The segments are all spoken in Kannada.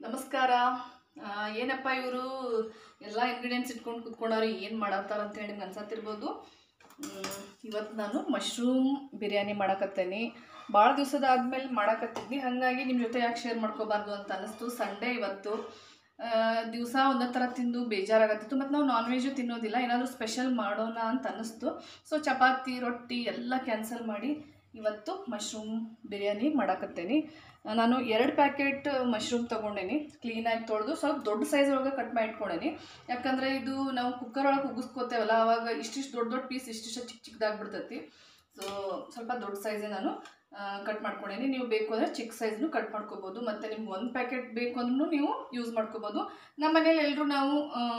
ನಮಸ್ಕಾರ ಆ, ಏನಪ್ಪ ಇವರು ಎಲ್ಲ ಇಂಗ್ರೀಡಿಯೆಂಟ್ಸ್ ಇಟ್ಕೊಂಡು ಕುತ್ಕೊಂಡವ್ರು ಏನು ಮಾಡತ್ತಾರ ಅಂತ ಹೇಳಿ ನಿಮ್ಗೆ ಅನ್ಸತ್ತಿರ್ಬೋದು ಮ್, ಇವತ್ತು ನಾನು ಮಶ್ರೂಮ್ ಬಿರಿಯಾನಿ ಮಾಡಕತ್ತೇನಿ ಭಾಳ ದಿವಸದ ಆದ್ಮೇಲೆ ಮಾಡಕತ್ತಿದ್ನಿ ಹಾಗಾಗಿ ನಿಮ್ಮ ಜೊತೆ ಯಾಕೆ ಶೇರ್ ಮಾಡ್ಕೋಬಾರ್ದು ಅಂತ ಅನ್ನಿಸ್ತು ಸಂಡೇ ಇವತ್ತು ದಿವಸ ಒಂದೇ ಥರ ತಿಂದು ಬೇಜಾರಾಗತ್ತಿತ್ತು ಮತ್ತು ನಾವು ನಾನ್ ವೆಜ್ಜು ತಿನ್ನೋದಿಲ್ಲ ಏನಾದರೂ ಸ್ಪೆಷಲ್ ಮಾಡೋಣ ಅಂತ ಅನ್ನಿಸ್ತು ಸೊ ಚಪಾತಿ ರೊಟ್ಟಿ ಎಲ್ಲ ಕ್ಯಾನ್ಸಲ್ ಮಾಡಿ ಇವತ್ತು ಮಶ್ರೂಮ್ ಬಿರಿಯಾನಿ ಮಾಡಾಕತ್ತೇನಿ ನಾನು ಎರಡು ಪ್ಯಾಕೆಟ್ ಮಶ್ರೂಮ್ ತೊಗೊಂಡೇನಿ ಕ್ಲೀನಾಗಿ ತೊಳೆದು ಸ್ವಲ್ಪ ದೊಡ್ಡ ಸೈಜ್ ಒಳಗೆ ಕಟ್ ಮಾಡಿ ಇಟ್ಕೊಂಡೇನಿ ಯಾಕಂದರೆ ಇದು ನಾವು ಕುಕ್ಕರ್ ಒಳಗೆ ಉಗಿಸ್ಕೋತೇವಲ್ಲ ಅವಾಗ ಇಷ್ಟಿಷ್ಟು ದೊಡ್ಡ ದೊಡ್ಡ ಪೀಸ್ ಇಷ್ಟಿಷ್ಟು ಚಿಕ್ಕ ಚಿಕ್ಕದಾಗ್ಬಿಡ್ತೈತಿ ಸೊ ಸ್ವಲ್ಪ ದೊಡ್ಡ ಸೈಜೇ ನಾನು ಕಟ್ ಮಾಡ್ಕೊಂಡೇನಿ ನೀವು ಬೇಕು ಅಂದರೆ ಚಿಕ್ಕ ಸೈಜ್ನು ಕಟ್ ಮಾಡ್ಕೋಬೋದು ಮತ್ತು ನಿಮ್ಗೆ ಒಂದು ಪ್ಯಾಕೆಟ್ ಬೇಕು ಅಂದ್ರೂ ನೀವು ಯೂಸ್ ಮಾಡ್ಕೋಬೋದು ನಮ್ಮ ಮನೇಲಿ ಎಲ್ಲರೂ ನಾವು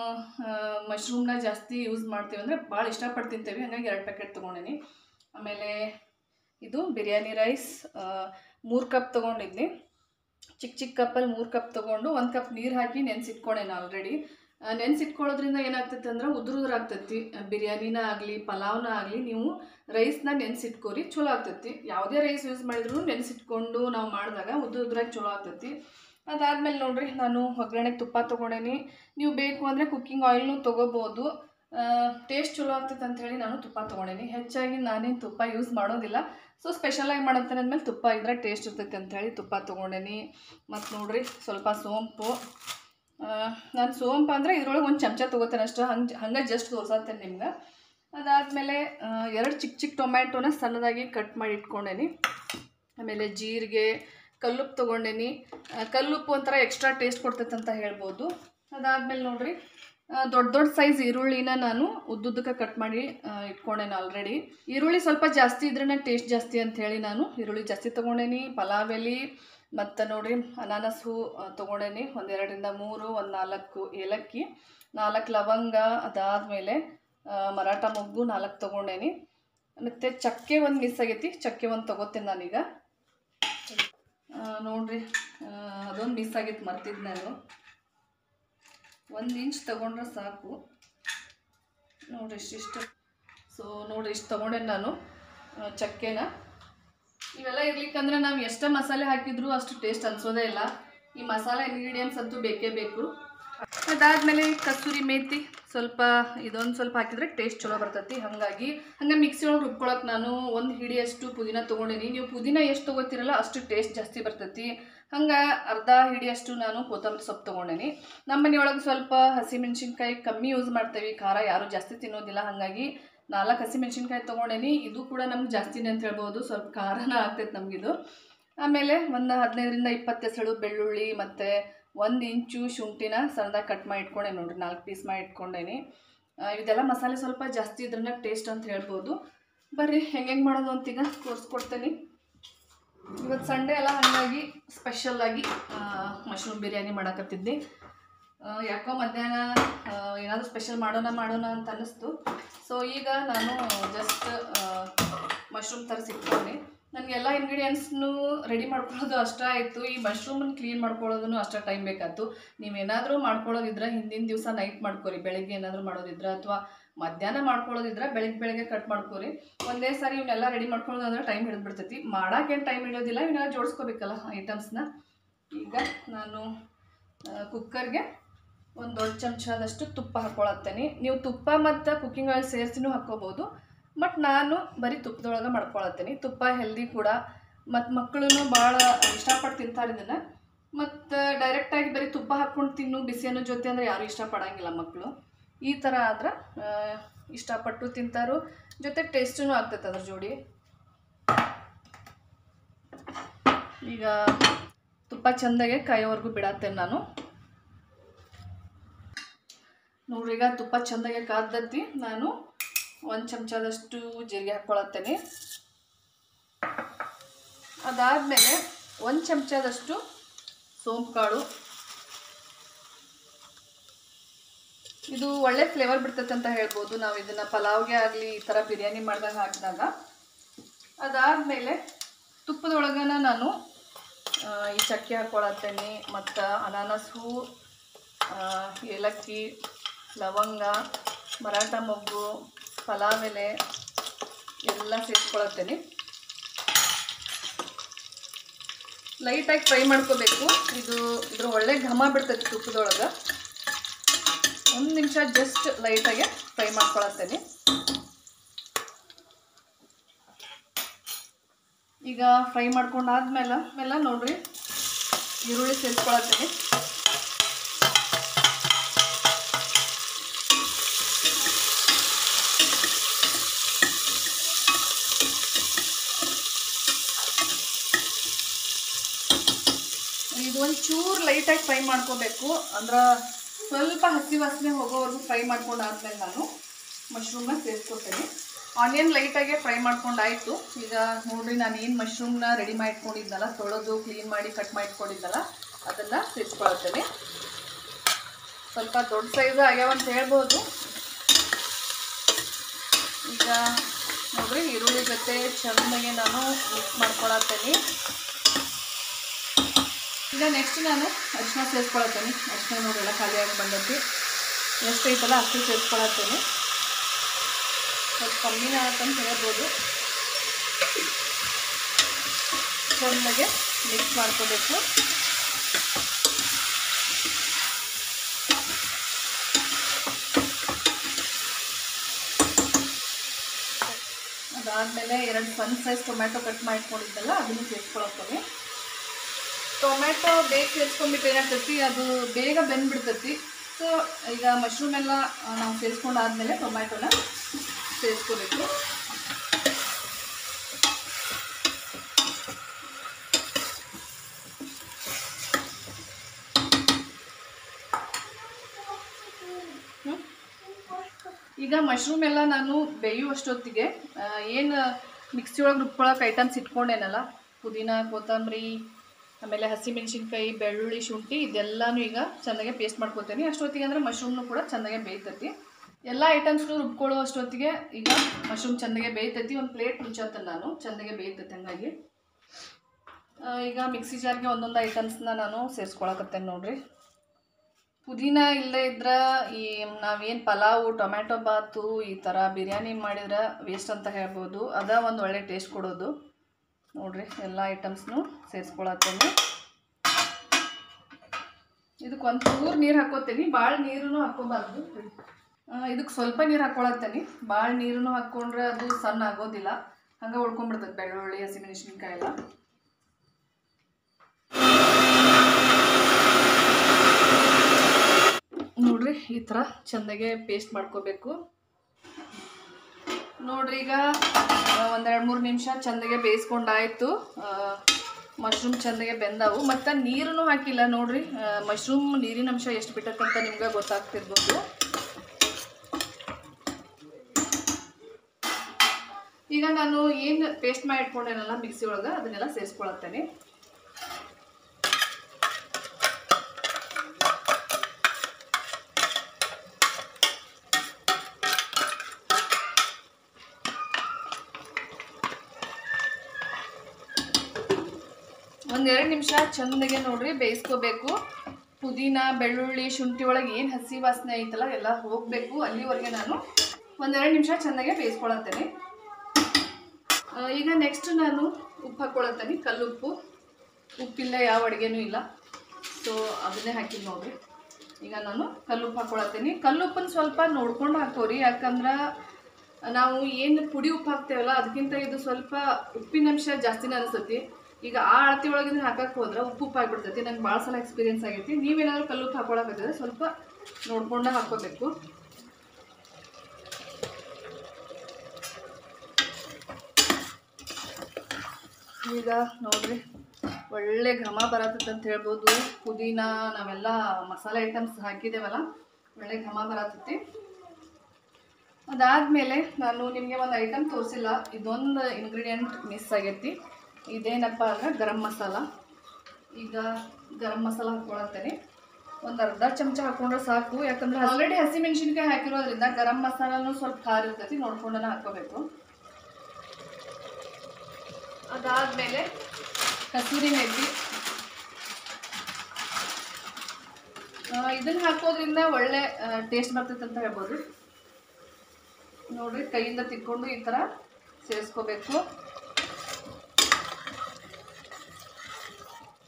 ಮಶ್ರೂಮ್ನ ಜಾಸ್ತಿ ಯೂಸ್ ಮಾಡ್ತೀವಿ ಅಂದರೆ ಭಾಳ ಇಷ್ಟಪಟ್ಟು ತಿಂತೇವೆ ಹಾಗಾಗಿ ಎರಡು ಪ್ಯಾಕೆಟ್ ತೊಗೊಂಡೇನಿ ಆಮೇಲೆ ಇದು ಬಿರಿಯಾನಿ ರೈಸ್ ಮೂರು ಕಪ್ ತೊಗೊಂಡಿದ್ನಿ ಚಿಕ್ಕ ಚಿಕ್ಕ ಕಪ್ಪಲ್ಲಿ ಮೂರು ಕಪ್ ತೊಗೊಂಡು ಒಂದು ಕಪ್ ನೀರು ಹಾಕಿ ನೆನೆಸಿಟ್ಕೊಂಡೇನು ಆಲ್ರೆಡಿ ನೆನೆಸಿಟ್ಕೊಳ್ಳೋದ್ರಿಂದ ಏನಾಗ್ತೈತೆ ಅಂದ್ರೆ ಉದುರು ಉದುರು ಆಗ್ತೈತಿ ಬಿರಿಯಾನಿನ ಆಗಲಿ ಪಲಾವ್ನ ಆಗಲಿ ನೀವು ರೈಸ್ನ ನೆನೆಸಿಟ್ಕೋರಿ ಚಲೋ ಆಗ್ತೈತಿ ಯಾವುದೇ ರೈಸ್ ಯೂಸ್ ಮಾಡಿದ್ರು ನೆನೆಸಿಟ್ಕೊಂಡು ನಾವು ಮಾಡಿದಾಗ ಉದುರು ಉದುರಾಗಿ ಚಲೋ ಆಗ್ತೈತಿ ಅದಾದಮೇಲೆ ನೋಡ್ರಿ ನಾನು ಒಗ್ಗರಣೆಗೆ ತುಪ್ಪ ತೊಗೊಂಡೇನಿ ನೀವು ಬೇಕು ಅಂದರೆ ಕುಕ್ಕಿಂಗ್ ಆಯಿಲ್ನು ತೊಗೋಬೋದು ಟೇಸ್ಟ್ ಚಲೋ ಆಗ್ತೈತೆ ಅಂತ ಹೇಳಿ ನಾನು ತುಪ್ಪ ತೊಗೊಂಡೇನಿ ಹೆಚ್ಚಾಗಿ ನಾನೇನು ತುಪ್ಪ ಯೂಸ್ ಮಾಡೋದಿಲ್ಲ ಸೊ ಸ್ಪೆಷಲಾಗಿ ಮಾಡಂತಾನೆ ಅಂದಮೇಲೆ ತುಪ್ಪ ಇದ್ರೆ ಟೇಸ್ಟ್ ಇರ್ತೈತೆ ಅಂತ ಹೇಳಿ ತುಪ್ಪ ತೊಗೊಂಡೇನಿ ಮತ್ತು ನೋಡ್ರಿ ಸ್ವಲ್ಪ ಸೋಂಪು ನಾನು ಸೋಂಪು ಅಂದರೆ ಇದ್ರೊಳಗೆ ಒಂದು ಚಮಚ ತೊಗೋತೇನೆ ಅಷ್ಟು ಹಂಗೆ ಹಂಗೆ ಜಸ್ಟ್ ತೋರ್ಸತ್ತೇನೆ ನಿಮ್ಗೆ ಅದಾದಮೇಲೆ ಎರಡು ಚಿಕ್ಕ ಚಿಕ್ಕ ಟೊಮ್ಯಾಟೊನ ಸಣ್ಣದಾಗಿ ಕಟ್ ಮಾಡಿ ಇಟ್ಕೊಂಡೇನಿ ಆಮೇಲೆ ಜೀರಿಗೆ ಕಲ್ಲುಪ್ಪು ತೊಗೊಂಡೇನಿ ಆ, ಕಲ್ಲುಪ್ಪು ಒಂಥರ ಎಕ್ಸ್ಟ್ರಾ ಟೇಸ್ಟ್ ಕೊಡ್ತೈತೆ ಅಂತ ಹೇಳ್ಬೋದು ಅದಾದಮೇಲೆ ನೋಡ್ರಿ ಆ, ದೊಡ್ಡ ದೊಡ್ಡ ಸೈಜ್ ಈರುಳ್ಳಿನ ನಾನು ಉದ್ದುದ್ದಕ್ಕೆ ಕಟ್ ಮಾಡಿ ಆ, ಇಟ್ಕೊಂಡೇನಿ ಆಲ್ರೆಡಿ ಈರುಳ್ಳಿ ಸ್ವಲ್ಪ ಜಾಸ್ತಿ ಇದ್ರೇ ಟೇಸ್ಟ್ ಜಾಸ್ತಿ ಅಂತ ಹೇಳಿ ನಾನು ಈರುಳ್ಳಿ ಜಾಸ್ತಿ ತೊಗೊಂಡೇನಿ ಪಲಾವ್ ಎಲೆ ಮತ್ತು ನೋಡ್ರಿ ಅನಾನಸ್ ಹೂ ಆ, ತೊಗೊಂಡೇನಿ ಒಂದೆರಡರಿಂದ ಮೂರು ಒಂದು ನಾಲ್ಕು ಏಲಕ್ಕಿ ನಾಲ್ಕು ಲವಂಗ ಅದಾದಮೇಲೆ ಮರಾಠ ಮೊಗ್ಗು ನಾಲ್ಕು ತೊಗೊಂಡೇನಿ ಮತ್ತು ಚಕ್ಕೆ ಒಂದು ಮಿಸ್ ಆಗೈತಿ ಚಕ್ಕೆ ಒಂದು ತೊಗೋತೇನೆ ನಾನೀಗ ಆ, ನೋಡ್ರಿ ಆ, ಅದೊಂದು ಮಿಸ್ ಆಗೈತೆ ಮರ್ತಿದ್ದು ನಾನು ಒಂದು ಇಂಚ್ ತೊಗೊಂಡ್ರೆ ಸಾಕು ನೋಡ್ರಿ ಇಷ್ಟಿಷ್ಟು ಸೊ ನೋಡ್ರಿ ಇಷ್ಟು ತೊಗೊಂಡೆ ನಾನು ಆ, ಚಕ್ಕೆನ ಇವೆಲ್ಲ ಇರ್ಲಿಕ್ಕಂದ್ರೆ ನಾವು ಎಷ್ಟೇ ಮಸಾಲೆ ಹಾಕಿದ್ರು ಅಷ್ಟು ಟೇಸ್ಟ್ ಅನ್ಸೋದೇ ಇಲ್ಲ ಈ ಮಸಾಲೆ ಇಂಗ್ರೀಡಿಯೆಂಟ್ಸ್ ಅಂತೂ ಬೇಕೇ ಬೇಕು ಅದಾದಮೇಲೆ ಕಸ್ತೂರಿ ಮೇಥಿ ಸ್ವಲ್ಪ ಇದೊಂದು ಸ್ವಲ್ಪ ಹಾಕಿದ್ರೆ ಟೇಸ್ಟ್ ಚಲೋ ಬರ್ತೈತಿ ಹಾಗಾಗಿ ಹಂಗೆ ಮಿಕ್ಸಿ ಒಳಗೆ ರುಬ್ಕೊಳಕ್ಕೆ ನಾನು ಒಂದು ಹಿಡಿಯಷ್ಟು ಪುದೀನ ತೊಗೊಂಡೀನಿ ನೀವು ಪುದೀನ ಎಷ್ಟು ತೊಗೋತಿರಲ್ಲ ಅಷ್ಟು ಟೇಸ್ಟ್ ಜಾಸ್ತಿ ಬರ್ತೈತಿ ಹಂಗೆ ಅರ್ಧ ಹಿಡಿಯಷ್ಟು ನಾನು ಕೊತ್ತಂಬರಿ ಸೊಪ್ಪು ತೊಗೊಂಡೇನಿ ನಮ್ಮ ಮನೆಯೊಳಗೆ ಸ್ವಲ್ಪ ಹಸಿಮೆಣ್ಸಿನ್ಕಾಯಿ ಕಮ್ಮಿ ಯೂಸ್ ಮಾಡ್ತೇವೆ ಖಾರ ಯಾರೂ ಜಾಸ್ತಿ ತಿನ್ನೋದಿಲ್ಲ ಹಾಗಾಗಿ ನಾಲ್ಕು ಹಸಿಮೆಣ್ಸಿನ್ಕಾಯಿ ತೊಗೊಂಡೇನಿ ಇದು ಕೂಡ ನಮ್ಗೆ ಜಾಸ್ತಿನೇ ಅಂತ ಹೇಳ್ಬೋದು ಸ್ವಲ್ಪ ಖಾರನ ಆಗ್ತೈತೆ ನಮಗಿದು ಆಮೇಲೆ ಒಂದು ಹದಿನೈದರಿಂದ ಇಪ್ಪತ್ತು ಹೆಸಳು ಬೆಳ್ಳುಳ್ಳಿ ಮತ್ತು ಒಂದು ಇಂಚು ಶುಂಠಿನ ಸಣ್ಣದಾಗಿ ಕಟ್ ಮಾಡಿ ಇಟ್ಕೊಂಡೆ ನೋಡ್ರಿ ನಾಲ್ಕು ಪೀಸ್ ಮಾಡಿ ಇಟ್ಕೊಂಡೇನಿ ಆ, ಇದೆಲ್ಲ ಮಸಾಲೆ ಸ್ವಲ್ಪ ಜಾಸ್ತಿ ಇದ್ರನ್ನ ಟೇಸ್ಟ್ ಅಂತ ಹೇಳ್ಬೋದು ಬರ್ರಿ ಹೆಂಗೆ ಹೆಂಗೆ ಮಾಡೋದು ಅಂತೀಗ ತೋರಿಸ್ಕೊಡ್ತೇನೆ ಇವತ್ತು ಸಂಡೇ ಅಲ್ಲ ಹಾಗಾಗಿ ಸ್ಪೆಷಲ್ಲಾಗಿ ಮಶ್ರೂಮ್ ಬಿರಿಯಾನಿ ಮಾಡಕತ್ತಿದ್ದೆ ಆ, ಯಾಕೋ ಮಧ್ಯಾಹ್ನ ಏನಾದರೂ ಸ್ಪೆಷಲ್ ಮಾಡೋಣ ಮಾಡೋಣ ಅಂತ ಅನ್ನಿಸ್ತು ಸೊ ಈಗ ನಾನು ಜಸ್ಟ್ ಮಶ್ರೂಮ್ ತರಿಸಿಟ್ಕೊಂಡೆ ನನಗೆಲ್ಲ ಇಂಗ್ರೀಡಿಯೆಂಟ್ಸ್ನು ರೆಡಿ ಮಾಡ್ಕೊಳ್ಳೋದು ಅಷ್ಟೇ ಆಯಿತು ಈ ಮಶ್ರೂಮನ್ನು ಕ್ಲೀನ್ ಮಾಡ್ಕೊಳ್ಳೋದನ್ನು ಅಷ್ಟೇ ಟೈಮ್ ಬೇಕಾಯ್ತು ನೀವೇನಾದರೂ ಮಾಡ್ಕೊಳ್ಳೋದಿದ್ರೆ ಹಿಂದಿನ ದಿವಸ ನೈಟ್ ಮಾಡ್ಕೊರಿ ಬೆಳಗ್ಗೆ ಏನಾದರೂ ಮಾಡೋದಿದ್ರೆ ಅಥವಾ ಮಧ್ಯಾಹ್ನ ಮಾಡ್ಕೊಳ್ಳೋದಿದ್ರೆ ಬೆಳಗ್ಗೆ ಬೆಳಗ್ಗೆ ಕಟ್ ಮಾಡ್ಕೊರಿ ಒಂದೇ ಸಾರಿ ಇವನ್ನೆಲ್ಲ ರೆಡಿ ಮಾಡ್ಕೊಳ್ಳೋದಂದ್ರೆ ಟೈಮ್ ಹಿಡಿದ್ಬಿಡ್ತೈತಿ ಮಾಡೋಕ್ಕೇನು ಟೈಮ್ ಹಿಡಿಯೋದಿಲ್ಲ ಇವನ್ನೆಲ್ಲ ಜೋಡಿಸ್ಕೋಬೇಕಲ್ಲ ಐಟಮ್ಸ್ನ ಈಗ ನಾನು ಕುಕ್ಕರ್ಗೆ ಒಂದು ದೊಡ್ಡ ಚಮಚದಷ್ಟು ತುಪ್ಪ ಹಾಕ್ಕೊಳತ್ತೇನೆ ನೀವು ತುಪ್ಪ ಮತ್ತು ಕುಕ್ಕಿಂಗ್ ಆಯಿಲ್ ಸೇರಿಸಿನೂ ಹಾಕ್ಕೋಬೋದು ಬಟ್ ನಾನು ಬರೀ ತುಪ್ಪದೊಳಗೆ ಮಾಡ್ಕೊಳತ್ತೇನೆ ತುಪ್ಪ ಹೆಲ್ದಿ ಕೂಡ ಮತ್ತು ಮಕ್ಕಳು ಭಾಳ ಇಷ್ಟಪಟ್ಟು ತಿಂತಾರೆ ಇದನ್ನು ಮತ್ತು ಡೈರೆಕ್ಟಾಗಿ ಬರೀ ತುಪ್ಪ ಹಾಕ್ಕೊಂಡು ತಿನ್ನು ಬಿಸಿ ಅನ್ನೋ ಜೊತೆ ಅಂದರೆ ಯಾರೂ ಇಷ್ಟಪಡಂಗಿಲ್ಲ ಮಕ್ಕಳು ಈ ಥರ ಆದ್ರೆ ಆ, ಇಷ್ಟಪಟ್ಟು ತಿಂತಾರೋ ಜೊತೆ ಟೇಸ್ಟೂ ಆಗ್ತೈತೆ ಅದ್ರ ಜೋಡಿ ಈಗ ತುಪ್ಪ ಚೆಂದಾಗೆ ಕಾಯೋವರೆಗೂ ಬಿಡತ್ತೇನೆ ನಾನು ನೋಡ್ರಿ ಈಗ ತುಪ್ಪ ಚೆಂದಾಗೆ ಕಾದ್ದತ್ತಿ ನಾನು ಒಂದು ಚಮಚದಷ್ಟು ಜೀರಿಗೆ ಹಾಕ್ಕೊಳತ್ತೇನೆ ಅದಾದಮೇಲೆ ಒಂದು ಚಮಚದಷ್ಟು ಸೋಂಪು ಕಾಳು ಇದು ಒಳ್ಳೆ ಫ್ಲೇವರ್ ಬಿಡ್ತೈತೆ ಅಂತ ಹೇಳ್ಬೋದು ನಾವು ಇದನ್ನು ಪಲಾವ್ಗೆ ಆಗಲಿ ಈ ಥರ ಬಿರಿಯಾನಿ ಮಾಡಿದಾಗ ಹಾಕಿದಾಗ ಅದಾದಮೇಲೆ ತುಪ್ಪದೊಳಗನ ನಾನು ಆ, ಈ ಚಕ್ಕೆ ಹಾಕ್ಕೊಳತ್ತೇನೆ ಮತ್ತು ಅನಾನಸ್ ಹೂ ಆ, ಏಲಕ್ಕಿ ಲವಂಗ ಮರಾಠ ಮೊಗ್ಗು ಪಲಾವ್ ಎಲೆ ಎಲ್ಲ ಸೇರಿಸ್ಕೊಳತ್ತೇನೆ ಲೈಟಾಗಿ ಫ್ರೈ ಮಾಡ್ಕೋಬೇಕು ಇದು ಇದ್ರ ಒಳ್ಳೆ ಘಮ ಬಿಡ್ತೈತಿ ತುಪ್ಪದೊಳಗೆ ಒಂದು ನಿಮಿಷ ಜಸ್ಟ್ ಲೈಟಾಗಿ ಫ್ರೈ ಮಾಡ್ಕೊಳತ್ತೇನೆ ಈಗ ಫ್ರೈ ಮಾಡ್ಕೊಂಡಾದ್ಮೇಲೆ ಆಮೇಲೆ ನೋಡ್ರಿ ಈರುಳ್ಳಿ ಸೇರಿಸ್ಕೊಳತ್ತೇನೆ ಇದು ಒಂದು ಚೂರು ಲೈಟಾಗಿ ಫ್ರೈ ಮಾಡ್ಕೋಬೇಕು ಅಂದ್ರೆ ಸ್ವಲ್ಪ ಹಸಿ ವಾಸನೆ ಹೋಗೋವರೆಗೂ ಫ್ರೈ ಮಾಡ್ಕೊಂಡಾದ್ಮೇಲೆ ನಾನು ಮಶ್ರೂಮ್ನ ಸೇರಿಸ್ಕೊತೇನೆ ಆನಿಯನ್ ಲೈಟಾಗೆ ಫ್ರೈ ಮಾಡ್ಕೊಂಡಾಯ್ತು ಈಗ ನೋಡ್ರಿ ನಾನು ಏನು ಮಶ್ರೂಮ್ನ ರೆಡಿ ಮಾಡಿಟ್ಕೊಂಡಿದ್ನಲ್ಲ ತೊಳೆದು ಕ್ಲೀನ್ ಮಾಡಿ ಕಟ್ ಮಾಡಿಟ್ಕೊಂಡಿದ್ನಲ್ಲ ಅದನ್ನು ಸೇರಿಸ್ಕೊಳತ್ತೇನೆ ಸ್ವಲ್ಪ ದೊಡ್ಡ ಸೈಜ್ ಆಗ್ಯಾವ ಅಂತ ಹೇಳ್ಬೋದು ಈಗ ನೋಡ್ರಿ ಈರುಳ್ಳಿ ಜೊತೆ ಚೆನ್ನಾಗಿ ನಾನು ಮಿಕ್ಸ್ ಮಾಡ್ಕೊಳತ್ತೇನೆ ಈಗ ನೆಕ್ಸ್ಟ್ ನಾನು ಅರಿಶಿನ ಸೇರಿಸ್ಕೊಳತ್ತೇನೆ ಅರಿಶಿನ ನೋಡಿಲ್ಲ ಖಾಲಿಯಾಗಿ ಬಂದೈತಿ ಎಷ್ಟು ಐತಲ್ಲ ಅಷ್ಟು ಸೇರಿಸ್ಕೊಳತ್ತೇನೆ ಸ್ವಲ್ಪ ಕಮ್ಮಿನೇ ಆಗತ್ತಂತ ಹೇಳ್ಬೋದು ಚೆನ್ನಾಗೆ ಮಿಕ್ಸ್ ಮಾಡ್ಕೋಬೇಕು ಅದಾದಮೇಲೆ ಎರಡು ಸಣ್ಣ ಸೈಜ್ ಟೊಮ್ಯಾಟೊ ಕಟ್ ಮಾಡ್ಕೊಂಡಿದ್ದಲ್ಲ ಅದನ್ನು ಸೇರಿಸ್ಕೊಳತ್ತೇನೆ ಟೊಮ್ಯಾಟೊ ಬೇಗ ಸೇರಿಸ್ಕೊಂಡ್ಬಿಟ್ಟು ಏನಾಗ್ತೈತಿ ಅದು ಬೇಗ ಬೆಂದ್ಬಿಡ್ತೈತಿ ಸೊ ಈಗ ಮಶ್ರೂಮ್ ಎಲ್ಲ ಆ, ನಾವು ಸೇರಿಸ್ಕೊಂಡಾದ್ಮೇಲೆ ಟೊಮ್ಯಾಟೊನ ಸೇರಿಸ್ಕೋಬೇಕು ಹ್ಮ್? ಈಗ ಮಶ್ರೂಮ್ ಎಲ್ಲ ನಾನು ಬೇಯುವಷ್ಟೊತ್ತಿಗೆ ಏನು ಮಿಕ್ಸಿ ಒಳಗೆ ರುಬ್ಕೊಳಕ್ಕೆ ಐಟಮ್ಸ್ ಇಟ್ಕೊಂಡೇನಲ್ಲ ಪುದೀನ ಕೊತ್ತಂಬರಿ ಆಮೇಲೆ ಹಸಿಮೆಣಸಿನ್ಕಾಯಿ ಬೆಳ್ಳುಳ್ಳಿ ಶುಂಠಿ ಇದೆಲ್ಲನೂ ಈಗ ಚೆನ್ನಾಗೆ ಪೇಸ್ಟ್ ಮಾಡ್ಕೊತೀನಿ ಅಷ್ಟೊತ್ತಿಗೆ ಅಂದರೆ ಮಶ್ರೂಮ್ನು ಕೂಡ ಚೆನ್ನಾಗೆ ಬೇಯ್ತೈತಿ ಎಲ್ಲ ಐಟಮ್ಸ್ನು ರುಬ್ಕೊಳ್ಳೋ ಅಷ್ಟೊತ್ತಿಗೆ ಈಗ ಮಶ್ರೂಮ್ ಚೆನ್ನಾಗೆ ಬೇಯ್ತೈತಿ ಒಂದು ಪ್ಲೇಟ್ ಮುಚ್ಚತ್ತೆ ನಾನು ಚೆನ್ನಾಗೆ ಬೇಯ್ತೈತೆ ಹಂಗಾಗಿ ಆ, ಈಗ ಮಿಕ್ಸಿ ಜಾರ್ಗೆ ಒಂದೊಂದು ಐಟಮ್ಸ್ನ ನಾನು ಸೇರಿಸ್ಕೊಳಕತ್ತೇನೆ ನೋಡ್ರಿ ಪುದೀನ ಇಲ್ಲದೇ ಇದ್ರೆ ಈ ನಾವೇನು ಪಲಾವು ಟೊಮ್ಯಾಟೊ ಬಾತು ಈ ಥರ ಬಿರಿಯಾನಿ ಮಾಡಿದ್ರೆ ವೇಸ್ಟ್ ಅಂತ ಹೇಳ್ಬೋದು ಅದ ಒಂದು ಒಳ್ಳೆ ಟೇಸ್ಟ್ ಕೊಡೋದು ನೋಡ್ರಿ ಎಲ್ಲ ಐಟಮ್ಸ್ನು ಸೇರಿಸ್ಕೊಳತ್ತೇನೆ ಇದಕ್ಕೆ ಒಂದು ಚೂರು ನೀರು ಹಾಕೋತೀನಿ ಭಾಳ ನೀರು ಹಾಕೋಬಾರ್ದು ಇದಕ್ಕೆ ಸ್ವಲ್ಪ ನೀರು ಹಾಕ್ಕೊಳತ್ತೇನೆ ಭಾಳ ನೀರು ಹಾಕ್ಕೊಂಡ್ರೆ ಅದು ಸಣ್ಣ ಆಗೋದಿಲ್ಲ ಹಂಗೆ ಉಳ್ಕೊಂಡ್ಬಿಡ್ತದೆ ಬೆಳ್ಳುಳ್ಳಿ ಹಸಿಮೆಣಸಿನ್ಕಾಯಿ ಎಲ್ಲ ನೋಡ್ರಿ ಈ ಥರ ಚೆಂದಾಗೆ ಪೇಸ್ಟ್ ಮಾಡ್ಕೋಬೇಕು ನೋಡ್ರಿ ಈಗ ಒಂದೆರಡು ಮೂರು ನಿಮಿಷ ಚೆಂದಾಗೆ ಬೇಯಿಸ್ಕೊಂಡಾಯ್ತು ಮಶ್ರೂಮ್ ಚೆಂದಾಗೆ ಬೆಂದವು ಮತ್ತು ನೀರೂ ಹಾಕಿಲ್ಲ ನೋಡ್ರಿ ಮಶ್ರೂಮ್ ನೀರಿನ ಅಂಶ ಎಷ್ಟು ಬಿಟ್ಟೈತೆ ಅಂತ ನಿಮ್ಗೆ ಗೊತ್ತಾಗ್ತಿರ್ಬೋದು ಈಗ ನಾನು ಏನು ಪೇಸ್ಟ್ ಮಾಡಿ ಇಟ್ಕೊಂಡೇನಲ್ಲ ಮಿಕ್ಸಿ ಒಳಗೆ ಅದನ್ನೆಲ್ಲ ಸೇರಿಸ್ಕೊಳತ್ತೇನೆ ಒಂದೆರಡು ನಿಮಿಷ ಚೆಂದಾಗೆ ನೋಡ್ರಿ ಬೇಯಿಸ್ಕೋಬೇಕು ಪುದೀನ ಬೆಳ್ಳುಳ್ಳಿ ಶುಂಠಿ ಒಳಗೆ ಏನು ಹಸಿ ವಾಸನೆ ಐತಲ್ಲ ಎಲ್ಲ ಹೋಗಬೇಕು ಅಲ್ಲಿವರೆಗೆ ನಾನು ಒಂದೆರಡು ನಿಮಿಷ ಚೆಂದಾಗೆ ಬೇಯಿಸ್ಕೊಳತ್ತೇನೆ ಆ, ಈಗ ನೆಕ್ಸ್ಟ್ ನಾನು ಉಪ್ಪು ಹಾಕ್ಕೊಳತ್ತೇನೆ ಕಲ್ಲುಪ್ಪು ಉಪ್ಪಿಲ್ಲ ಯಾವ ಅಡುಗೆನೂ ಇಲ್ಲ ಸೊ ಅದನ್ನೇ ಹಾಕಿದ್ದು ನೋಡ್ರಿ ಈಗ ನಾನು ಕಲ್ಲುಪ್ಪು ಹಾಕ್ಕೊಳತ್ತೀನಿ ಕಲ್ಲುಪ್ಪನ್ನು ಸ್ವಲ್ಪ ನೋಡ್ಕೊಂಡು ಹಾಕೋರಿ ಯಾಕಂದ್ರೆ ನಾವು ಏನು ಪುಡಿ ಉಪ್ಪು ಹಾಕ್ತೇವಲ್ಲ ಅದಕ್ಕಿಂತ ಇದು ಸ್ವಲ್ಪ ಉಪ್ಪಿನ ಅಂಶ ಜಾಸ್ತಿನೇ ಅನಿಸ್ತೈತಿ ಈಗ ಆ ಅಳತಿ ಒಳಗಿಂದ ಹಾಕಕ್ಕೆ ಹೋದ್ರೆ ಉಪ್ಪು ಉಪ್ಪು ಆಗಿಬಿಡ್ತೈತಿ ನಂಗೆ ಭಾಳ ಸಲ ಎಕ್ಸ್ಪೀರಿಯನ್ಸ್ ಆಗೈತಿ ನೀವೇನಾದ್ರೂ ಕಲ್ಲುಪ್ಪು ಹಾಕೊಳಕತ್ತಿದ್ರೆ ಸ್ವಲ್ಪ ನೋಡ್ಕೊಂಡೆ ಹಾಕ್ಕೋಬೇಕು ಈಗ ನೋಡ್ರಿ ಒಳ್ಳೆ ಘಮ ಬರತ್ತೈತೆ ಅಂತ ಹೇಳ್ಬೋದು ಪುದೀನ ನಾವೆಲ್ಲ ಮಸಾಲೆ ಐಟಮ್ಸ್ ಹಾಕಿದ್ದೇವಲ್ಲ ಒಳ್ಳೆ ಘಮ ಬರತ್ತೈತಿ ಅದಾದಮೇಲೆ ನಾನು ನಿಮಗೆ ಒಂದು ಐಟಮ್ ತೋರಿಸಿಲ್ಲ ಇದೊಂದು ಇಂಗ್ರೀಡಿಯೆಂಟ್ ಮಿಸ್ ಆಗೈತಿ ಇದೇನಪ್ಪ ಅಂದ್ರೆ ಗರಂ ಮಸಾಲ ಈಗ ಗರಂ ಮಸಾಲ ಹಾಕ್ಕೊಳತ್ತೇನೆ ಒಂದು ಅರ್ಧ ಚಮಚ ಹಾಕೊಂಡ್ರೆ ಸಾಕು ಯಾಕಂದ್ರೆ ಆಲ್ರೆಡಿ ಹಸಿಮೆಣಸಿನ್ಕಾಯಿ ಹಾಕಿರೋದ್ರಿಂದ ಗರಂ ಮಸಾಲನೂ ಸ್ವಲ್ಪ ಖಾರ ಇರ್ತೈತಿ ನೋಡ್ಕೊಂಡೇ ಹಾಕೋಬೇಕು ಅದಾದಮೇಲೆ ಕಸೂರಿ ಮೆಥಿ ಇದನ್ನು ಹಾಕೋದ್ರಿಂದ ಒಳ್ಳೆ ಟೇಸ್ಟ್ ಬರ್ತೈತೆ ಅಂತ ಹೇಳ್ಬೋದು ನೋಡ್ರಿ ಕೈಯಿಂದ ತಿಕ್ಕೊಂಡು ಈ ಥರ ಸೇರಿಸ್ಕೋಬೇಕು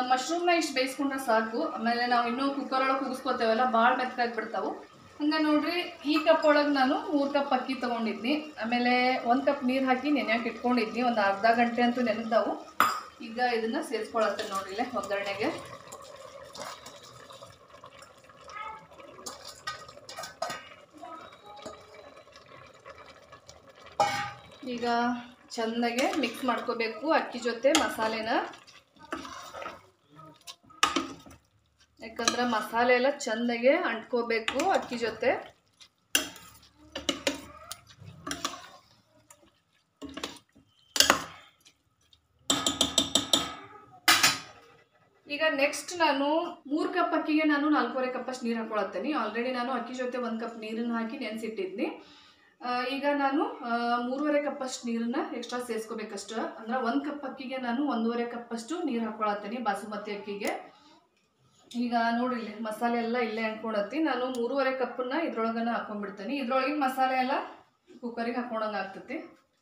ಮಶ್ರೂಮ್ನ ಇಷ್ಟು ಬೇಯಿಸ್ಕೊಂಡ್ರೆ ಸಾಕು ಆಮೇಲೆ ನಾವು ಇನ್ನೂ ಕುಕ್ಕರ್ ಒಳಗೆ ಕೂಗಿಸ್ಕೋತೇವಲ್ಲ ಭಾಳ ಮೆತ್ತಗಾಗ್ಬಿಡ್ತಾವು ಹಂಗೆ ನೋಡ್ರಿ ಈ ಕಪ್ ಒಳಗೆ ನಾನು ಮೂರು ಕಪ್ ಅಕ್ಕಿ ತೊಗೊಂಡಿದ್ನಿ ಆಮೇಲೆ ಒಂದು ಕಪ್ ನೀರು ಹಾಕಿ ನೆನೆಯಕ್ಕೆ ಇಟ್ಕೊಂಡಿದ್ನಿ ಒಂದು ಅರ್ಧ ಗಂಟೆ ಅಂತೂ ನೆನೆದಾವು ಈಗ ಇದನ್ನು ಸೇರಿಸ್ಕೊಳತ್ತೆ ನೋಡ್ರಿ ಇಲ್ಲೇ ಒಗ್ಗರಣೆಗೆ ಈಗ ಚೆಂದಾಗೆ ಮಿಕ್ಸ್ ಮಾಡ್ಕೋಬೇಕು ಅಕ್ಕಿ ಜೊತೆ ಮಸಾಲೆನ ಯಾಕಂದ್ರೆ ಮಸಾಲೆ ಎಲ್ಲ ಚೆಂದಾಗೆ ಅಂಟ್ಕೋಬೇಕು ಅಕ್ಕಿ ಜೊತೆ ಈಗ ನೆಕ್ಸ್ಟ್ ನಾನು ಮೂರು ಕಪ್ ಅಕ್ಕಿಗೆ ನಾನು ನಾಲ್ಕೂವರೆ ಕಪ್ಪಷ್ಟು ನೀರು ಹಾಕೊಳತ್ತೇನೆ ಆಲ್ರೆಡಿ ನಾನು ಅಕ್ಕಿ ಜೊತೆ ಒಂದು ಕಪ್ ನೀರನ್ನು ಹಾಕಿ ನೆನೆಸಿಟ್ಟಿದ್ನಿ ಆ, ಈಗ ನಾನು ಆ, ಮೂರುವರೆ ಕಪ್ಪಷ್ಟು ನೀರನ್ನ ಎಕ್ಸ್ಟ್ರಾ ಸೇರಿಸ್ಕೋಬೇಕಷ್ಟ ಅಂದ್ರೆ ಒಂದು ಕಪ್ ಅಕ್ಕಿಗೆ ನಾನು ಒಂದೂವರೆ ಕಪ್ಪಷ್ಟು ನೀರು ಹಾಕೊಳತ್ತೀನಿ ಬಾಸುಮತಿ ಅಕ್ಕಿಗೆ ಈಗ ನೋಡ್ರಿ ಇಲ್ಲಿ ಮಸಾಲೆ ಎಲ್ಲ ಇಲ್ಲೇ ಅಂಟ್ಕೊಳತ್ತಿ ನಾನು ಮೂರುವರೆ ಕಪ್ಪನ್ನ ಇದ್ರೊಳಗನ ಹಾಕೊಂಡ್ಬಿಡ್ತೀನಿ ಇದ್ರೊಳಗಿನ ಮಸಾಲೆ ಎಲ್ಲ ಕುಕ್ಕರಿಗೆ ಹಾಕೊಂಡಂಗೆ ಆಗ್ತೈತಿ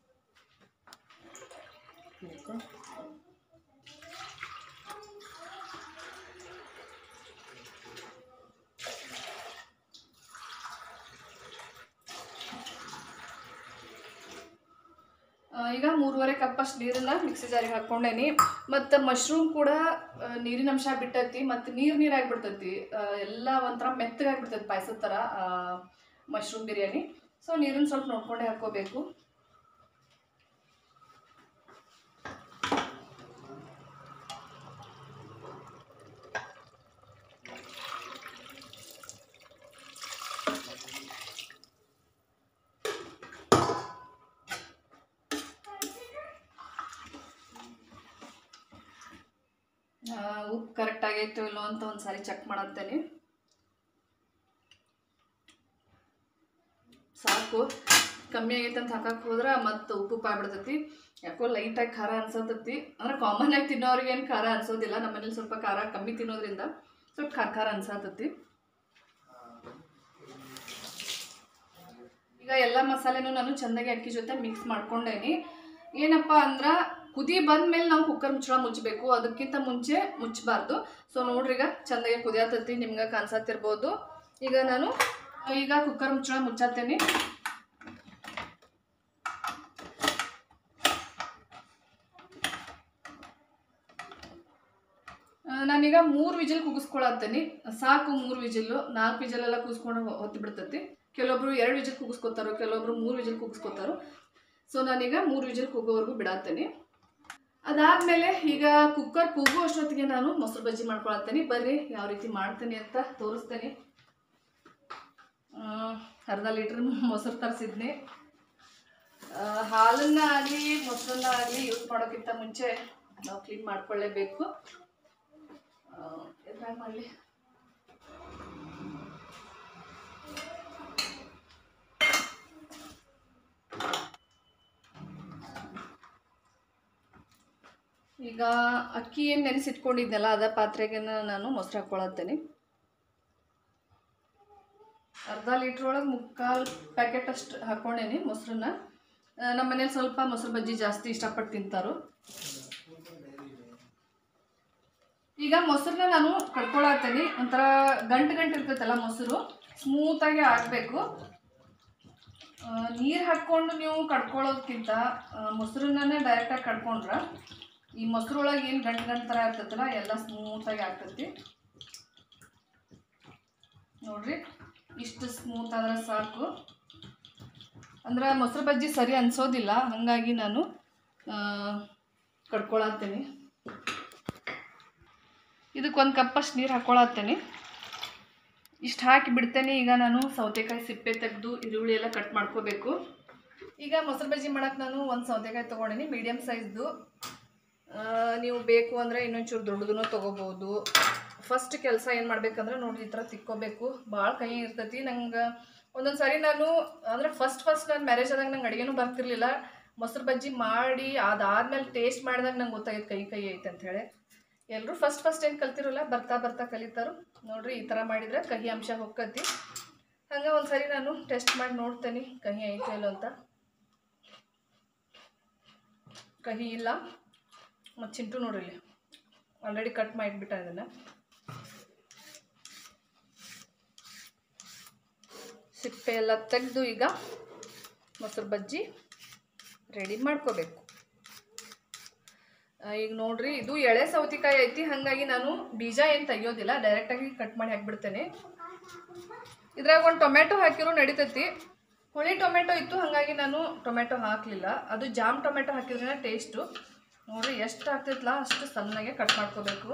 ಆ, ಈಗ ಮೂರುವರೆ ಕಪ್ಪಷ್ಟು ನೀರನ್ನ ಮಿಕ್ಸಿ ಜಾರಿಗೆ ಹಾಕ್ಕೊಂಡೇನಿ ಮತ್ತು ಮಶ್ರೂಮ್ ಕೂಡ ಆ, ನೀರಿನ ಅಂಶ ಬಿಟ್ಟೈತಿ ಮತ್ತು ನೀರು ನೀರಾಗಿಬಿಡ್ತೈತಿ ಎಲ್ಲ ಒಂಥರ ಮೆತ್ತಗಾಗ್ಬಿಡ್ತೈತಿ ಪಾಯಸದ ಥರ ಮಶ್ರೂಮ್ ಬಿರಿಯಾನಿ ಸೊ ನೀರನ್ನ ಸ್ವಲ್ಪ ನೋಡ್ಕೊಂಡೇ ಹಾಕ್ಕೋಬೇಕು ಆ, ಉಪ್ಪು ಕರೆಕ್ಟ್ ಆಗೈತೋ ಇಲ್ಲೋ ಅಂತ ಒಂದು ಸಾರಿ ಚೆಕ್ ಮಾಡತ್ತೇನೆ ಸಾಕು ಕಮ್ಮಿ ಆಗೈತೆ ಅಂತ ಹಾಕಕ್ಕೆ ಹೋದ್ರೆ ಮತ್ತು ಉಪ್ಪು ಉಪ್ಪು ಆಗ್ಬಿಡ್ತೈತಿ ಯಾಕೋ ಲೈಟಾಗಿ ಖಾರ ಅನ್ಸತೈತಿ ಅಂದ್ರೆ ಕಾಮನ್ ಆಗಿ ತಿನ್ನೋರಿಗೆ ಏನು ಖಾರ ಅನ್ಸೋದಿಲ್ಲ ನಮ್ಮನೇಲಿ ಸ್ವಲ್ಪ ಖಾರ ಕಮ್ಮಿ ತಿನ್ನೋದ್ರಿಂದ ಸ್ವಲ್ಪ ಖಾರ ಖಾರ ಅನ್ಸತೈತಿ ಈಗ ಎಲ್ಲ ಮಸಾಲೆನೂ ನಾನು ಚೆಂದಾಗಿ ಅಕ್ಕಿ ಜೊತೆ ಮಿಕ್ಸ್ ಮಾಡ್ಕೊಂಡೇನಿ ಏನಪ್ಪ ಅಂದ್ರೆ ಕುದಿ ಬಂದ್ಮೇಲೆ ನಾವು ಕುಕ್ಕರ್ ಮುಚ್ಚಳ ಮುಚ್ಚಬೇಕು ಅದಕ್ಕಿಂತ ಮುಂಚೆ ಮುಚ್ಚಬಾರ್ದು ಸೊ ನೋಡ್ರಿ ಈಗ ಚೆಂದಾಗಿ ಕುದಿಯತೈತಿ ನಿಮ್ಗೆ ಕಾಣಿಸತ್ತಿರ್ಬೋದು ಈಗ ನಾನು ಈಗ ಕುಕ್ಕರ್ ಮುಚ್ಚಳ ಮುಚ್ಚತ್ತೇನೆ ಆ, ನಾನೀಗ ಮೂರು ವಿಜಿಲ್ ಕೂಗಿಸ್ಕೊಳತ್ತೇನೆ ಸಾಕು ಮೂರು ವಿಜಿಲ್ಲು ನಾಲ್ಕು ವಿಜಿಲೆಲ್ಲ ಕೂಗಿಸ್ಕೊಂಡು ಹೊತ್ತು ಬಿಡ್ತೈತಿ ಕೆಲವೊಬ್ರು ಎರಡು ವಿಜಿಲ್ ಕೂಗಿಸ್ಕೊತಾರೋ ಕೆಲವೊಬ್ರು ಮೂರು ವಿಜಿಲ್ ಕೂಗಿಸ್ಕೊತಾರೋ ಸೊ ನಾನೀಗ ಮೂರು ವಿಜಿಲ್ ಕೂಗೋವರೆಗೂ ಬಿಡತ್ತೇನೆ ಅದಾದಮೇಲೆ ಈಗ ಕುಕ್ಕರ್ ಕೂಗೋ ಅಷ್ಟೊತ್ತಿಗೆ ನಾನು ಮೊಸರು ಬಜ್ಜಿ ಮಾಡ್ಕೊಳತ್ತೇನೆ ಬರ್ರಿ ಯಾವ ರೀತಿ ಮಾಡ್ತೀನಿ ಅಂತ ತೋರಿಸ್ತೇನೆ ಆ, ಅರ್ಧ ಲೀಟ್ರ್ ಮೊಸರು ತರಿಸಿದ್ನಿ ಹಾಲನ್ನ ಆಗಲಿ ಮೊಸರನ್ನ ಆಗಲಿ ಯೂಸ್ ಮಾಡೋಕ್ಕಿಂತ ಮುಂಚೆ ನಾವು ಕ್ಲೀನ್ ಮಾಡ್ಕೊಳ್ಳೇಬೇಕು ಎದ್ರಾಗ ಮಾಡಲಿ ಈಗ ಅಕ್ಕಿ ಏನು ನೆನೆಸಿಟ್ಕೊಂಡಿದ್ನಲ್ಲ ಅದ ಪಾತ್ರೆಗೆ ನಾನು ಮೊಸರು ಹಾಕ್ಕೊಳತ್ತೇನೆ ಅರ್ಧ ಲೀಟ್ರ್ ಒಳಗೆ ಮುಕ್ಕಾಲು ಪ್ಯಾಕೆಟ್ ಅಷ್ಟು ಹಾಕ್ಕೊಂಡೇನಿ ಮೊಸರನ್ನ ಆ, ನಮ್ಮ ಮನೇಲಿ ಸ್ವಲ್ಪ ಮೊಸರು ಬಜ್ಜಿ ಜಾಸ್ತಿ ಇಷ್ಟಪಟ್ಟು ತಿಂತಾರು ಈಗ ಮೊಸರನ್ನ ನಾನು ಕಡ್ಕೊಳತ್ತೇನೆ ಒಂಥರ ಗಂಟು ಗಂಟು ಇರ್ತೈತಲ್ಲ ಮೊಸರು ಸ್ಮೂತಾಗಿ ಆಗಬೇಕು ನೀರು ಹಾಕ್ಕೊಂಡು ನೀವು ಕಡ್ಕೊಳ್ಳೋದಕ್ಕಿಂತ ಮೊಸರನ್ನೇ ಡೈರೆಕ್ಟಾಗಿ ಕಡ್ಕೊಂಡ್ರೆ ಈ ಮೊಸರೊಳಗೆ ಏನು ಗಂಟು ಗಂಟು ಥರ ಇರ್ತೈತಲ್ಲ ಎಲ್ಲ ಸ್ಮೂತಾಗಿ ಆಗ್ತೈತಿ ನೋಡ್ರಿ ಇಷ್ಟು ಸ್ಮೂತ್ ಆದ್ರೆ ಸಾಕು ಅಂದ್ರೆ ಮೊಸರು ಬಜ್ಜಿ ಸರಿ ಅನ್ಸೋದಿಲ್ಲ ಹಾಗಾಗಿ ನಾನು ಕಡ್ಕೊಳತ್ತೇನೆ ಇದಕ್ಕೊಂದು ಕಪ್ಪಷ್ಟು ನೀರು ಹಾಕ್ಕೊಳತ್ತೇನೆ ಇಷ್ಟು ಹಾಕಿ ಬಿಡ್ತೇನೆ ಈಗ ನಾನು ಸೌತೆಕಾಯಿ ಸಿಪ್ಪೆ ತೆಗೆದು ಈರುಳ್ಳಿ ಎಲ್ಲ ಕಟ್ ಮಾಡ್ಕೋಬೇಕು ಈಗ ಮೊಸರು ಬಜ್ಜಿ ಮಾಡಕ್ಕೆ ನಾನು ಒಂದು ಸೌತೆಕಾಯಿ ತೊಗೊಂಡಿನಿ ಮೀಡಿಯಮ್ ಸೈಜ್ದು ನೀವು ಬೇಕು ಅಂದರೆ ಇನ್ನೊಂಚೂರು ದೊಡ್ಡದೂ ತೊಗೋಬೋದು ಫಸ್ಟ್ ಕೆಲಸ ಏನು ಮಾಡ್ಬೇಕಂದ್ರೆ ನೋಡ್ರಿ ಈ ಥರ ತಿಕ್ಕೋಬೇಕು ಭಾಳ ಕೈ ಇರ್ತೈತಿ ನಂಗೆ ಒಂದೊಂದು ಸಾರಿ ನಾನು ಅಂದರೆ ಫಸ್ಟ್ ಫಸ್ಟ್ ನಾನು ಮ್ಯಾರೇಜ್ ಆದಾಗ ನಂಗೆ ಅಡುಗೆನೂ ಬರ್ತಿರ್ಲಿಲ್ಲ ಮೊಸರು ಬಜ್ಜಿ ಮಾಡಿ ಅದಾದ್ಮೇಲೆ ಟೇಸ್ಟ್ ಮಾಡಿದಾಗ ನಂಗೆ ಗೊತ್ತಾಗಿತ್ತು ಕೈ ಕೈ ಐತೆ ಅಂತ ಹೇಳಿ ಎಲ್ಲರೂ ಫಸ್ಟ್ ಫಸ್ಟ್ ಏನು ಕಲ್ತಿರಲ್ಲ ಬರ್ತಾ ಬರ್ತಾ ಕಲಿತಾರು ನೋಡ್ರಿ ಈ ಥರ ಮಾಡಿದ್ರೆ ಕಹಿ ಅಂಶ ಹೊಕ್ಕತಿ ಹಂಗೆ ಒಂದು ಸರಿ ನಾನು ಟೆಸ್ಟ್ ಮಾಡಿ ನೋಡ್ತೇನೆ ಕಹಿ ಐತೆ ಇಲ್ಲೋ ಅಂತ ಕಹಿ ಇಲ್ಲ ಮತ್ತು ಚಿಂಟು ನೋಡ್ರಿ ಇಲ್ಲಿ ಆಲ್ರೆಡಿ ಕಟ್ ಮಾಡಿಬಿಟ್ಟ ಇದನ್ನು ಸಿಪ್ಪೆ ಎಲ್ಲ ತೆಗೆದು ಈಗ ಮೊಸರು ಬಜ್ಜಿ ರೆಡಿ ಮಾಡ್ಕೋಬೇಕು ಆ, ಈಗ ನೋಡ್ರಿ ಇದು ಎಳೆ ಸೌತಿಕಾಯಿ ಐತಿ ಹಾಗಾಗಿ ನಾನು ಬೀಜ ಏನು ತೆಗಿಯೋದಿಲ್ಲ ಡೈರೆಕ್ಟಾಗಿ ಕಟ್ ಮಾಡಿ ಹಾಕ್ಬಿಡ್ತೇನೆ ಇದ್ರಾಗ ಒಂದು ಟೊಮೆಟೊ ಹಾಕಿರೋ ನಡಿತೈತಿ ಹುಳಿ ಟೊಮೆಟೊ ಇತ್ತು ಹಾಗಾಗಿ ನಾನು ಟೊಮೆಟೊ ಹಾಕಲಿಲ್ಲ ಅದು ಜಾಮ್ ಟೊಮೆಟೊ ಹಾಕಿದ್ರೆ ಟೇಸ್ಟು ನೋಡ್ರಿ ಎಷ್ಟು ಆಗ್ತೈತಲ್ಲ ಅಷ್ಟು ಸಣ್ಣಗೆ ಕಟ್ ಮಾಡ್ಕೋಬೇಕು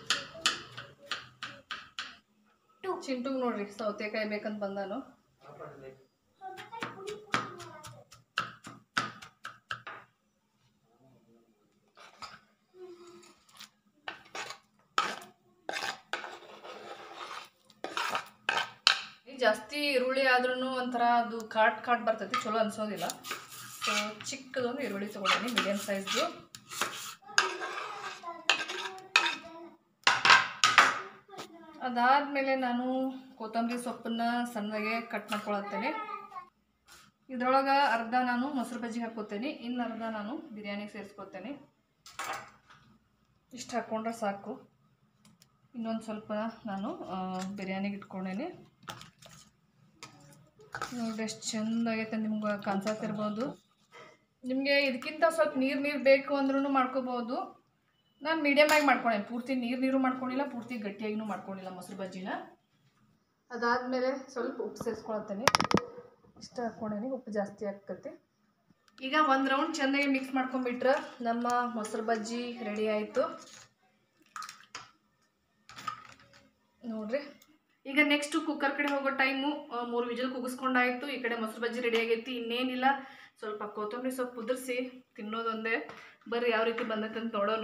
ಚಿಂಟುಗೆ ನೋಡ್ರಿ ಸೌತೆಕಾಯಿ ಬೇಕಂತ ಬಂದಾನು ಈ ಜಾಸ್ತಿ ಈರುಳ್ಳಿ ಆದ್ರೂ ಒಂಥರ ಅದು ಕಾಟ್ ಕಾಟ್ ಬರ್ತೈತಿ ಚಲೋ ಅನ್ಸೋದಿಲ್ಲ ಸೊ ಚಿಕ್ಕದೊಂದು ಈರುಳ್ಳಿ ತೊಗೊಂಡಿನಿ ಮೀಡಿಯಮ್ ಸೈಜ್ದು ಅದಾದಮೇಲೆ ನಾನು ಕೊತ್ತಂಬರಿ ಸೊಪ್ಪನ್ನ ಸಣ್ಣಗೆ ಕಟ್ ಮಾಡ್ಕೊಳತ್ತೇನೆ ಇದ್ರೊಳಗೆ ಅರ್ಧ ನಾನು ಮೊಸರು ಬಜ್ಜಿ ಹಾಕೋತೇನೆ ಇನ್ನು ಅರ್ಧ ನಾನು ಬಿರಿಯಾನಿಗೆ ಸೇರಿಸ್ಕೊತೇನೆ ಇಷ್ಟು ಹಾಕ್ಕೊಂಡ್ರೆ ಸಾಕು ಇನ್ನೊಂದು ಸ್ವಲ್ಪ ನಾನು ಆ, ಬಿರಿಯಾನಿಗೆ ಇಟ್ಕೊಂಡೇನೆ ನೋಡ್ರಿ ಎಷ್ಟು ಚೆಂದಾಗೈತೆ ನಿಮ್ಗೆ ಕಾಣಿಸತ್ತಿರ್ಬೋದು ನಿಮಗೆ ಇದಕ್ಕಿಂತ ಸ್ವಲ್ಪ ನೀರು ನೀರು ಬೇಕು ಅಂದ್ರೂ ಮಾಡ್ಕೋಬೋದು ನಾನು ಮೀಡಿಯಮ್ ಆಗಿ ಮಾಡ್ಕೊಂಡೇನೆ ಪೂರ್ತಿ ನೀರು ನೀರು ಮಾಡ್ಕೊಂಡಿಲ್ಲ ಪೂರ್ತಿ ಗಟ್ಟಿಯಾಗಿನೂ ಮಾಡ್ಕೊಂಡಿಲ್ಲ ಮೊಸರು ಬಜ್ಜಿನ ಅದಾದಮೇಲೆ ಸ್ವಲ್ಪ ಉಪ್ಪು ಸೇರಿಸ್ಕೊಳತ್ತೇನೆ ಇಷ್ಟ ಹಾಕ್ಕೊಂಡೇನಿ ಉಪ್ಪು ಜಾಸ್ತಿ ಆಗ್ತೈತಿ ಈಗ ಒಂದು ರೌಂಡ್ ಚೆನ್ನಾಗಿ ಮಿಕ್ಸ್ ಮಾಡ್ಕೊಂಡ್ಬಿಟ್ರೆ ನಮ್ಮ ಮೊಸರು ಬಜ್ಜಿ ರೆಡಿ ಆಯಿತು ನೋಡ್ರಿ ಈಗ ನೆಕ್ಸ್ಟ್ ಕುಕ್ಕರ್ ಕಡೆ ಹೋಗೋ ಟೈಮು ಮೂರು ವಿಜಲ್ ಕುಗಿಸ್ಕೊಂಡಾಯ್ತು ಈ ಕಡೆ ಮೊಸರು ಬಜ್ಜಿ ರೆಡಿ ಆಗೈತಿ ಇನ್ನೇನಿಲ್ಲ ಸ್ವಲ್ಪ ಕೊತ್ತಂಬರಿ ಸೊಪ್ಪು ಉದುರಿಸಿ ತಿನ್ನೋದೊಂದೇ ಬರ್ರಿ ಯಾವ ರೀತಿ ಬಂದೈತೆ ಅಂತ ನೋಡೋಣ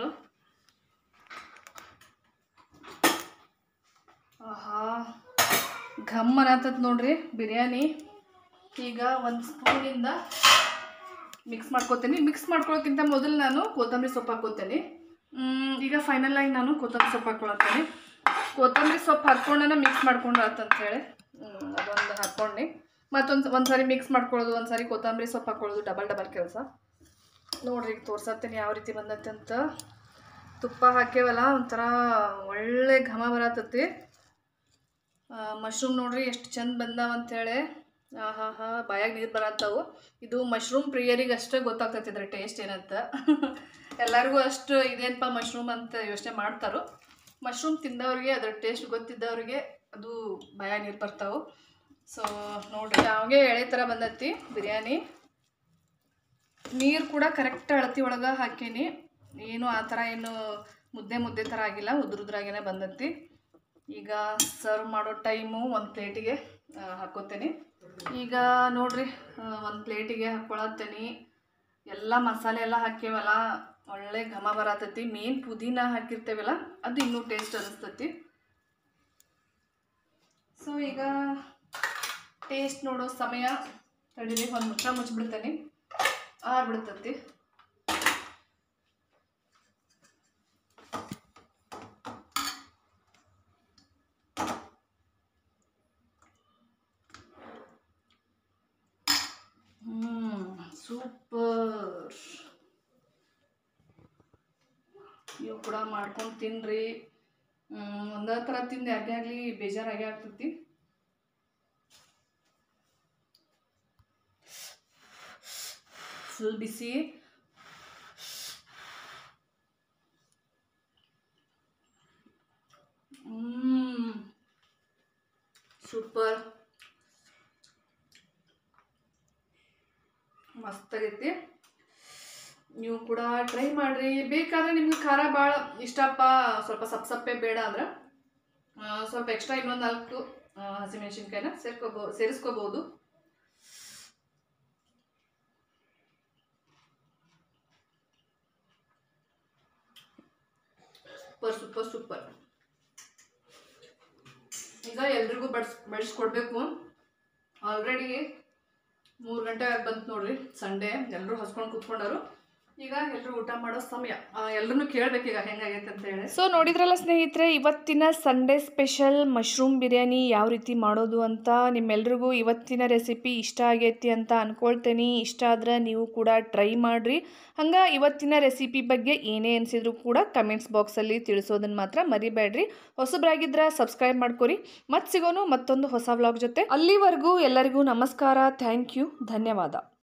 ಆಹಾ ಘಮ್ ಅನ್ನತತ್ ನೋಡ್ರಿ ಬಿರಿಯಾನಿ ಈಗ ಒಂದು ಸ್ಪೂನಿಂದ ಮಿಕ್ಸ್ ಮಾಡ್ಕೋತೀನಿ ಮಿಕ್ಸ್ ಮಾಡ್ಕೊಳ್ಳೋಕ್ಕಿಂತ ಮೊದಲು ನಾನು ಕೊತ್ತಂಬರಿ ಸೊಪ್ಪು ಹಾಕೋತೀನಿ ಮ್, ಈಗ ಫೈನಲ್ ಆಗಿ ನಾನು ಕೊತ್ತಂಬರಿ ಸೊಪ್ಪು ಹಾಕ್ಕೊಳತ್ತೀನಿ ಕೊತ್ತಂಬರಿ ಸೊಪ್ಪು ಹಾಕ್ಕೊಂಡೇ ಮಿಕ್ಸ್ ಮಾಡ್ಕೊಂಡು ಆತಂತೇಳಿ ಅದೊಂದು ಹಾಕ್ಕೊಂಡು ಮತ್ತೊಂದು ಒಂದು ಸಾರಿ ಮಿಕ್ಸ್ ಮಾಡ್ಕೊಳ್ಳೋದು ಒಂದು ಸಾರಿ ಕೊತ್ತಂಬರಿ ಸೊಪ್ಪು ಹಾಕ್ಕೊಳ್ಳೋದು ಡಬಲ್ ಡಬಲ್ ಕೆಲಸ ನೋಡ್ರಿ ಈಗ ತೋರ್ಸತ್ತೀನಿ ಯಾವ ರೀತಿ ಬಂದೈತೆ ಅಂತ ತುಪ್ಪ ಹಾಕ್ಯವಲ್ಲ ಒಂಥರ ಒಳ್ಳೆ ಘಮ ಬರತತಿ ಮಶ್ರೂಮ್ ನೋಡ್ರಿ ಎಷ್ಟು ಚಂದ ಬಂದಾವ ಅಂತೇಳಿ ಆಹಾ ಹಾ ಬಾಯಾಗ ನೀರು ಬರತ್ತಾವು ಇದು ಮಶ್ರೂಮ್ ಪ್ರಿಯರಿಗೆ ಅಷ್ಟೇ ಗೊತ್ತಾಗ್ತೈತಿ ಇದ್ರ ಟೇಸ್ಟ್ ಏನಂತ ಎಲ್ಲರಿಗೂ ಅಷ್ಟು ಇದೇನಪ್ಪ ಮಶ್ರೂಮ್ ಅಂತ ಯೋಚನೆ ಮಾಡ್ತಾರೋ ಮಶ್ರೂಮ್ ತಿಂದವ್ರಿಗೆ ಅದ್ರ ಟೇಸ್ಟ್ ಗೊತ್ತಿದ್ದವ್ರಿಗೆ ಅದು ಬಾಯಾಗ ನೀರು ಬರ್ತಾವೆ ಸೊ ನೋಡ್ರಿ ಯಾವಾಗೆ ಎಳೆ ಥರ ಬಂದೈತಿ ಬಿರಿಯಾನಿ ನೀರು ಕೂಡ ಕರೆಕ್ಟ್ ಅಳತಿ ಒಳಗೆ ಹಾಕೀನಿ ಏನು ಆ ಥರ ಏನು ಮುದ್ದೆ ಮುದ್ದೆ ಥರ ಆಗಿಲ್ಲ ಉದ್ರ ಉದ್ರಾಗೇನೆ ಬಂದೈತಿ ಈಗ ಸರ್ವ್ ಮಾಡೋ ಟೈಮು ಒಂದು ಪ್ಲೇಟಿಗೆ ಹಾಕೋತೇನೆ ಈಗ ನೋಡ್ರಿ ಒಂದು ಪ್ಲೇಟಿಗೆ ಹಾಕ್ಕೊಳತ್ತೇನೆ ಎಲ್ಲ ಮಸಾಲೆ ಎಲ್ಲ ಹಾಕ್ಯವಲ್ಲ ಒಳ್ಳೆ ಘಮ ಬರತೈತಿ ಮೇನ್ ಪುದೀನ ಹಾಕಿರ್ತೇವಲ್ಲ ಅದು ಇನ್ನೂ ಟೇಸ್ಟ್ ಅನಿಸ್ತೈತಿ ಸೊ ಈಗ ಟೇಸ್ಟ್ ನೋಡೋ ಸಮಯ ತಡೀರಿ ಒಂದು ಮುಚ್ಚ ಮುಚ್ಚಿಬಿಡ್ತೇನೆ ಆರ್ಬಿಡ್ತೈತಿ ಹ್ಮ್ ಸೂಪರ್ ನೀವು ಕೂಡ ಮಾಡ್ಕೊಂಡು ತಿನ್ರಿ ಹ್ಮ್, ಒಂದೇ ಥರ ತಿಂದು ಯಾಕೆ ಆಗಲಿ ಬೇಜಾರಾಗಿ ಆಗ್ತೈತಿ ಫುಲ್ ಬಿಸಿ ಹ್ಮ್ ಸೂಪರ್ ಮಸ್ತಾಗೈತಿ ನೀವು ಕೂಡ ಟ್ರೈ ಮಾಡಿರಿ ಬೇಕಾದ್ರೆ ನಿಮ್ಗೆ ಖಾರ ಭಾಳ ಇಷ್ಟಪ್ಪ ಸ್ವಲ್ಪ ಸಪ್ ಸಪ್ಪೆ ಬೇಡ ಅಂದ್ರೆ ಆ, ಸ್ವಲ್ಪ ಎಕ್ಸ್ಟ್ರಾ ಇನ್ನೊಂದು ನಾಲ್ಕು ಆ, ಹಸಿಮೆಣಸಿನ್ಕಾಯಿನ ಸೇರ್ಕೋಬೋ ಸೇರಿಸ್ಕೋಬೋದು ಸೂಪರ್ ಸೂಪರ್ ಸೂಪರ್ ಈಗ ಎಲ್ರಿಗೂ ಬಡ್ಸ್ ಬಡಿಸ್ಕೊಡ್ಬೇಕು ಆಲ್ರೆಡಿ ಮೂರು ಗಂಟೆ ಆಗಿ ಬಂತು ನೋಡ್ರಿ ಸಂಡೇ ಎಲ್ಲರೂ ಹಸ್ಕೊಂಡು ಕೂತ್ಕೊಂಡರು ಈಗ ಎಲ್ಲರೂ ಊಟ ಮಾಡೋ ಸಮಯ ಎಲ್ಲರೂ ಕೇಳ್ಬೇಕೀಗ ಹೆಂಗಾಗೈತೆ ಅಂತ ಹೇಳಿ ಸೊ ನೋಡಿದ್ರಲ್ಲ ಸ್ನೇಹಿತರೆ ಇವತ್ತಿನ ಸಂಡೇ ಸ್ಪೆಷಲ್ ಮಶ್ರೂಮ್ ಬಿರಿಯಾನಿ ಯಾವ ರೀತಿ ಮಾಡೋದು ಅಂತ ನಿಮ್ಮೆಲ್ರಿಗೂ ಇವತ್ತಿನ ರೆಸಿಪಿ ಇಷ್ಟ ಆಗೈತಿ ಅಂತ ಅನ್ಕೊಳ್ತೇನೆ ಇಷ್ಟ ಆದ್ರೆ ನೀವು ಕೂಡ ಟ್ರೈ ಮಾಡಿರಿ ಹಂಗೆ ಇವತ್ತಿನ ರೆಸಿಪಿ ಬಗ್ಗೆ ಏನೇ ಅನಿಸಿದ್ರು ಕೂಡ ಕಮೆಂಟ್ಸ್ ಬಾಕ್ಸಲ್ಲಿ ತಿಳಿಸೋದನ್ನ ಮಾತ್ರ ಮರಿಬೇಡ್ರಿ ಹೊಸಬ್ರಾಗಿದ್ರೆ ಸಬ್ಸ್ಕ್ರೈಬ್ ಮಾಡ್ಕೊರಿ ಮತ್ತೆ ಸಿಗೋನು ಮತ್ತೊಂದು ಹೊಸ ವ್ಲಾಗ್ ಜೊತೆ ಅಲ್ಲಿವರೆಗೂ ಎಲ್ಲರಿಗೂ ನಮಸ್ಕಾರ ಥ್ಯಾಂಕ್ ಯು ಧನ್ಯವಾದ